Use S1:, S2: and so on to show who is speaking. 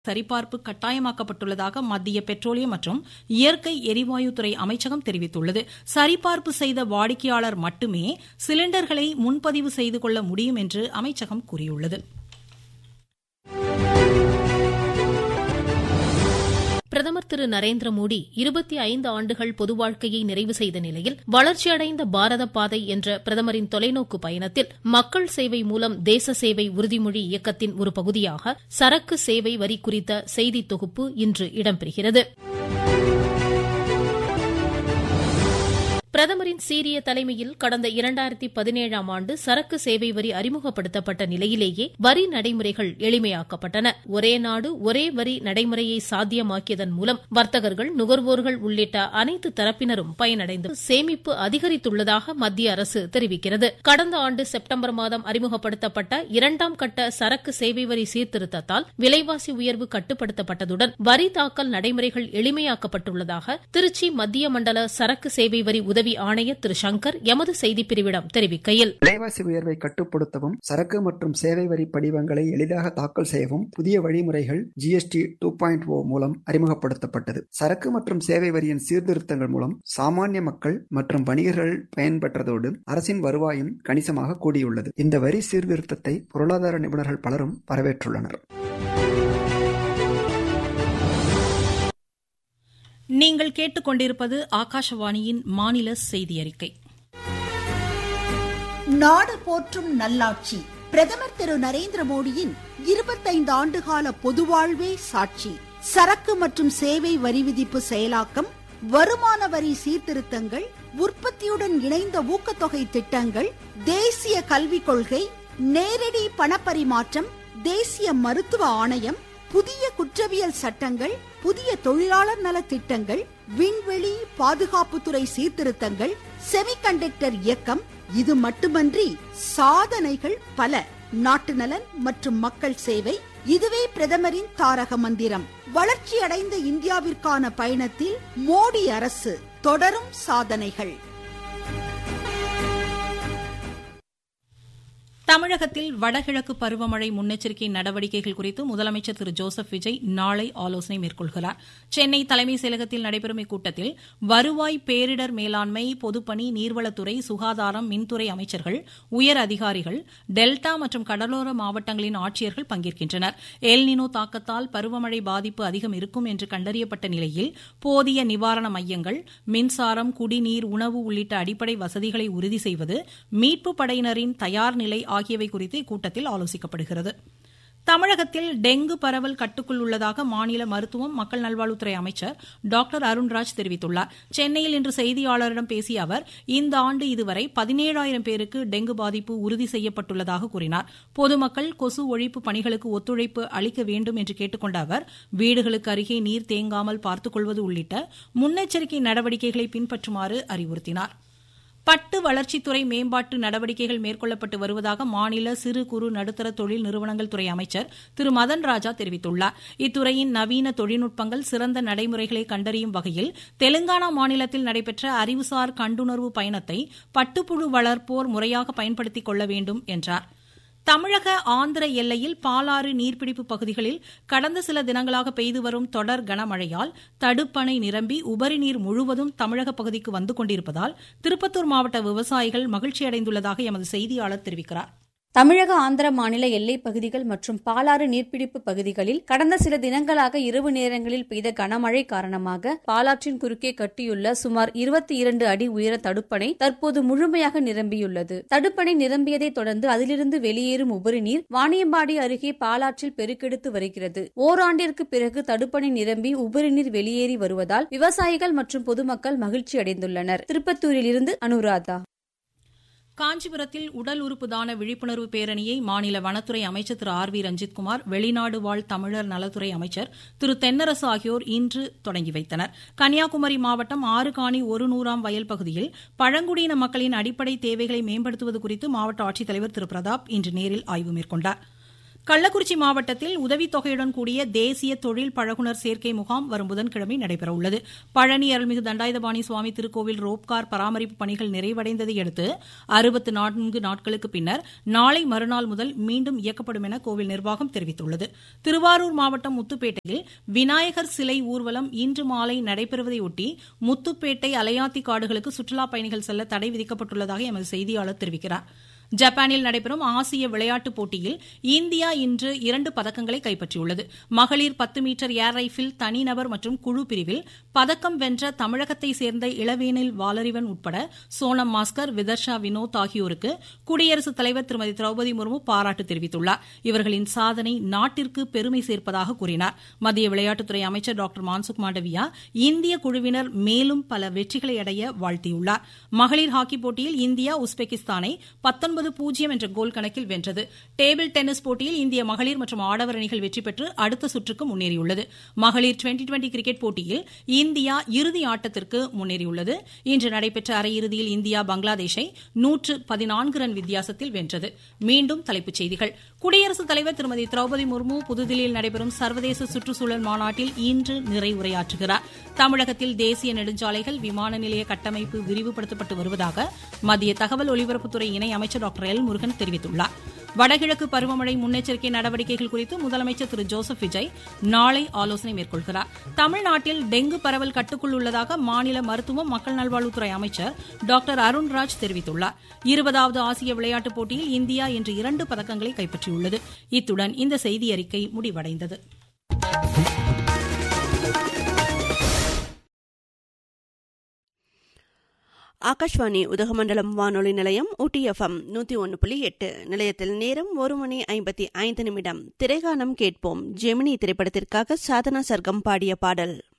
S1: சரிபார்ப்பு கட்டாயமாக்கப்பட்டுள்ளதாக மத்திய பெட்ரோலியம் மற்றும் இயற்கை எரிவாயுத்துறை அமைச்சகம் தெரிவித்துள்ளது சரிபார்ப்பு செய்த வாடிக்கையாளர் மட்டுமே சிலிண்டர்களை முன்பதிவு செய்து கொள்ள முடியும் என்று அமைச்சகம் கூறியுள்ளது
S2: பிரதமர் திரு நரேந்திர மோடி இருபத்தி ஐந்து ஆண்டுகள் பொது வாழ்க்கையை நிறைவு செய்த நிலையில் வளர்ச்சியடைந்த பாரத பாதை என்ற பிரதமரின் தொலைநோக்கு பயணத்தில் மக்கள் சேவை மூலம் தேச சேவை உறுதிமொழி இயக்கத்தின் ஒரு பகுதியாக சரக்கு சேவை வரி குறித்த செய்தி தொகுப்பு இன்று இடம்பெறுகிறது பிரதமரின் சீரிய தலைமையில் கடந்த இரண்டாயிரத்தி பதினேழாம் ஆண்டு சரக்கு சேவை வரி அறிமுகப்படுத்தப்பட்ட நிலையிலேயே வரி நடைமுறைகள் எளிமையாக்கப்பட்டன ஒரே நாடு ஒரே வரி நடைமுறையை சாத்தியமாக்கியதன் மூலம் வர்த்தகர்கள் நுகர்வோர்கள் உள்ளிட்ட அனைத்து தரப்பினரும் பயனடைந்து சேமிப்பு அதிகரித்துள்ளதாக மத்திய அரசு தெரிவிக்கிறது கடந்த ஆண்டு செப்டம்பர் மாதம் அறிமுகப்படுத்தப்பட்ட இரண்டாம் கட்ட சரக்கு சேவை வரி சீர்திருத்தத்தால் விலைவாசி உயர்வு கட்டுப்படுத்தப்பட்டதுடன் வரி தாக்கல் நடைமுறைகள் எளிமையாக்கப்பட்டுள்ளதாக திருச்சி மத்திய மண்டல சரக்கு சேவை வரி உதவி ஆணையர் திரு சங்கர் எமது செய்திப்பிரிவிடம் தெரிவிக்கையில்
S3: விலைவாசி உயர்வை கட்டுப்படுத்தவும் சரக்கு மற்றும் சேவை வரி படிவங்களை எளிதாக தாக்கல் செய்யவும் புதிய வழிமுறைகள் ஜிஎஸ்டி டூ பாயிண்ட் ஓ மூலம் அறிமுகப்படுத்தப்பட்டது சரக்கு மற்றும் சேவை வரியின் சீர்திருத்தங்கள் மூலம் சாமானிய மக்கள் மற்றும் வணிகர்கள் பயன்பெற்றதோடு அரசின் வருவாயும் கணிசமாக கூடியுள்ளது இந்த வரி சீர்திருத்தத்தை பொருளாதார நிபுணர்கள் பலரும் வரவேற்றுள்ளனர்
S1: நீங்கள் கேட்டுக்கொண்டிருப்பது ஆகாஷவாணியின் மாநில செய்தி அறிக்கை
S4: நாடு போற்றும் நல்லாட்சி பிரதமர் திரு நரேந்திர மோடியின் இருபத்தைந்து ஆண்டுகால பொதுவாழ்வே சாட்சி சரக்கு மற்றும் சேவை வரி விதிப்பு செயலாக்கம் வருமான வரி சீர்திருத்தங்கள் உற்பத்தியுடன் இணைந்த ஊக்கத்தொகை திட்டங்கள் தேசிய கல்விக் கொள்கை நேரடி பணப்பரிமாற்றம் தேசிய மருத்துவ ஆணையம் புதிய குற்றவியல் சட்டங்கள் புதிய தொழிலாளர் நல திட்டங்கள் விண்வெளி பாதுகாப்புத்துறை சீர்திருத்தங்கள் செமிகண்டக்டர் இயக்கம் இது மட்டுமன்றி சாதனைகள் பல நாட்டு நலன் மற்றும் மக்கள் சேவை இதுவே பிரதமரின் தாரக மந்திரம் வளர்ச்சி அடைந்த இந்தியாவிற்கான பயணத்தில் மோடி அரசு தொடரும் சாதனைகள்
S1: தமிழகத்தில் வடகிழக்கு பருவமழை முன்னெச்சரிக்கை நடவடிக்கைகள் குறித்து முதலமைச்சர் திரு ஜோசப் விஜய் நாளை ஆலோசனை மேற்கொள்கிறார் சென்னை தலைமைச் செயலகத்தில் நடைபெறும் இக்கூட்டத்தில் வருவாய் பேரிடர் மேலாண்மை பொதுப்பணி நீர்வளத்துறை சுகாதாரம் மின்துறை அமைச்சர்கள் உயர் அதிகாரிகள் டெல்டா மற்றும் கடலோர மாவட்டங்களின் ஆட்சியர்கள் பங்கேற்கின்றனர் எல்னினோ தாக்கத்தால் பருவமழை பாதிப்பு அதிகம் இருக்கும் என்று கண்டறியப்பட்ட நிலையில் போதிய நிவாரண மையங்கள் மின்சாரம் குடிநீர் உணவு உள்ளிட்ட அடிப்படை வசதிகளை உறுதி செய்வது மீட்பு படையினரின் தயார் நிலை ஆகியவை குறித்து இக்கூட்டத்தில் ஆலோசிக்கப்படுகிறது தமிழகத்தில் டெங்கு பரவல் கட்டுக்குள் உள்ளதாக மாநில மருத்துவம் மக்கள் நல்வாழ்வுத்துறை அமைச்சர் டாக்டர் அருண்ராஜ் தெரிவித்துள்ளார் சென்னையில் இன்று செய்தியாளரிடம் பேசிய அவர் இந்த ஆண்டு இதுவரை பதினேழாயிரம் பேருக்கு டெங்கு பாதிப்பு உறுதி செய்யப்பட்டுள்ளதாக கூறினார் பொதுமக்கள் கொசு ஒழிப்பு பணிகளுக்கு ஒத்துழைப்பு அளிக்க வேண்டும் என்று கேட்டுக்கொண்ட அவர் வீடுகளுக்கு அருகே நீர் தேங்காமல் பார்த்துக்கொள்வது உள்ளிட்ட முன்னெச்சரிக்கை நடவடிக்கைகளை பின்பற்றுமாறு அறிவுறுத்தினார் பட்டு வளர்ச்சித்துறை மேம்பாட்டு நடவடிக்கைகள் மேற்கொள்ளப்பட்டு வருவதாக மாநில சிறு குறு நடுத்தர தொழில் நிறுவனங்கள் துறை அமைச்சர் திரு மதன் ராஜா தெரிவித்துள்ளார் இத்துறையின் நவீன தொழில்நுட்பங்கள் சிறந்த நடைமுறைகளை கண்டறியும் வகையில் தெலுங்கானா மாநிலத்தில் நடைபெற்ற அறிவுசார் கண்டுணர்வு பயணத்தை பட்டுப்புழு வளர்ப்போர் முறையாக பயன்படுத்திக் கொள்ள வேண்டும் என்றார் தமிழக ஆந்திர எல்லையில் பாலாறு நீர்பிடிப்பு பகுதிகளில் கடந்த சில தினங்களாக பெய்து வரும் தொடர் கனமழையால் தடுப்பணை நிரம்பி உபரி நீர் முழுவதும் தமிழக பகுதிக்கு வந்து கொண்டிருப்பதால் திருப்பத்தூர் மாவட்ட விவசாயிகள் மகிழ்ச்சியடைந்துள்ளதாக எமது செய்தியாளர் தெரிவிக்கிறார்
S5: தமிழக ஆந்திர மாநில எல்லைப் பகுதிகள் மற்றும் பாலாறு நீர்பிடிப்பு பகுதிகளில் கடந்த சில தினங்களாக இரவு நேரங்களில் பெய்த கனமழை காரணமாக பாலாற்றின் குறுக்கே கட்டியுள்ள சுமார் இருபத்தி இரண்டு அடி உயர தடுப்பணை தற்போது முழுமையாக நிரம்பியுள்ளது தடுப்பணை நிரம்பியதைத் தொடர்ந்து அதிலிருந்து வெளியேறும் உபரி நீர் வாணியம்பாடி அருகே பாலாற்றில் பெருக்கெடுத்து வருகிறது ஓராண்டிற்கு பிறகு தடுப்பணை நிரம்பி உபரி நீர் வெளியேறி வருவதால் விவசாயிகள் மற்றும் பொதுமக்கள் மகிழ்ச்சி அடைந்துள்ளனர் திருப்பத்தூரில் இருந்து அனுராதா
S1: காஞ்சிபுரத்தில் உடல் உறுப்பு தான விழிப்புணர்வு பேரணியை மாநில வனத்துறை அமைச்சர் திரு ஆர் வி ரஞ்சித்குமார் வெளிநாடு வாழ் தமிழர் நலத்துறை அமைச்சர் திரு தென்னரசு ஆகியோர் இன்று தொடங்கி வைத்தனர் கன்னியாகுமரி மாவட்டம் ஆறுகாணி ஒரு நூறாம் வயல் பகுதியில் பழங்குடியின மக்களின் அடிப்படை தேவைகளை மேம்படுத்துவது குறித்து மாவட்ட ஆட்சித்தலைவர் திரு பிரதாப் இன்று நேரில் ஆய்வு மேற்கொண்டாா் கள்ளக்குறிச்சி மாவட்டத்தில் உதவித்தொகையுடன் கூடிய தேசிய தொழில் பழகுனர் சேர்க்கை முகாம் வரும் புதன்கிழமை நடைபெறவுள்ளது பழனி அருள்மிகு தண்டாயுதபாணி சுவாமி திருக்கோவில் ரோப்கார் பராமரிப்பு பணிகள் நிறைவடைந்ததை அடுத்து அறுபத்து நான்கு நாட்களுக்கு பின்னர் நாளை மறுநாள் முதல் மீண்டும் இயக்கப்படும் என கோவில் நிர்வாகம் தெரிவித்துள்ளது திருவாரூர் மாவட்டம் முத்துப்பேட்டையில் விநாயகர் சிலை ஊர்வலம் இன்று மாலை நடைபெறுவதையொட்டி முத்துப்பேட்டை அலையாத்தி காடுகளுக்கு சுற்றுலாப் பயணிகள் செல்ல தடை விதிக்கப்பட்டுள்ளதாக எமது செய்தியாளர் தெரிவிக்கிறார் ஜப்பானில் நடைபெறும் ஆசிய விளையாட்டுப் போட்டியில் இந்தியா இன்று இரண்டு பதக்கங்களை கைப்பற்றியுள்ளது மகளிர் பத்து மீட்டர் ஏர் ரைபிள் தனிநபர் மற்றும் குழு பிரிவில் பதக்கம் வென்ற தமிழகத்தை சேர்ந்த இளவேனில் வாலறிவன் உட்பட சோனம் மாஸ்கர் விதர்ஷா வினோத் ஆகியோருக்கு குடியரசுத் தலைவர் திருமதி திரௌபதி முர்மு பாராட்டு தெரிவித்துள்ளார் இவர்களின் சாதனை நாட்டிற்கு பெருமை சேர்ப்பதாக கூறினார் மத்திய விளையாட்டுத்துறை அமைச்சர் டாக்டர் மான்சுக் மாண்டவியா இந்திய குழுவினர் மேலும் பல வெற்றிகளை அடைய வாழ்த்தியுள்ளார் மகளிர் ஹாக்கி போட்டியில் இந்தியா உஸ்பெகிஸ்தானை பத்தொன்பது பூஜ்ஜியம் என்ற கோல் கணக்கில் வென்றது டேபிள் டென்னிஸ் போட்டியில் இந்திய மகளிர் மற்றும் ஆடவர் அணிகள் வெற்றி பெற்று அடுத்த சுற்றுக்கு முன்னேறியுள்ளது மகளிர் டுவெண்டி டுவெண்டி கிரிக்கெட் போட்டியில் இந்தியா இறுதி ஆட்டத்திற்கு முன்னேறியுள்ளது இன்று நடைபெற்ற அரையிறுதியில் இந்தியா பங்களாதேஷை நூற்று பதினான்கு ரன் வித்தியாசத்தில் வென்றது மீண்டும் தலைப்புச் செய்திகள் குடியரசுத் தலைவர் திருமதி திரௌபதி முர்மு புதுதில்லியில் நடைபெறும் சர்வதேச சுற்றுச்சூழல் மாநாட்டில் இன்று நிறைவுரையாற்றுகிறார் தமிழகத்தில் தேசிய நெடுஞ்சாலைகள் விமான நிலைய கட்டமைப்பு விரிவுபடுத்தப்பட்டு வருவதாக மத்திய தகவல் ஒலிபரப்புத்துறை இணை அமைச்சர் டாக்டர் எல் முருகன் தெரிவித்துள்ளார் வடகிழக்கு பருவமழை முன்னெச்சரிக்கை நடவடிக்கைகள் குறித்து முதலமைச்சர் திரு ஜோசப் விஜய் நாளை ஆலோசனை மேற்கொள்கிறார் தமிழ்நாட்டில் டெங்கு பரவல் கட்டுக்குள் உள்ளதாக மாநில மருத்துவம் மக்கள் நல்வாழ்வுத்துறை அமைச்சர் டாக்டர் அருண்ராஜ் தெரிவித்துள்ளார் இருபதாவது ஆசிய விளையாட்டுப் போட்டியில் இந்தியா இன்று இரண்டு பதக்கங்களை கைப்பற்றியுள்ளது இத்துடன் இந்த செய்தியறிக்கை முடிவடைந்தது
S6: ஆகாஷ்வாணி உதகமண்டலம் வானொலி நிலையம் ஊட்டி எஃப்எம் நூத்தி ஒன்னு புள்ளி எட்டு நிலையத்தில் நேரம் ஒரு மணி ஐம்பத்தி ஐந்து நிமிடம் திரைகானம் கேட்போம் ஜெமினி திரைப்படத்திற்காக சாதனா சர்க்கம் பாடிய பாடல்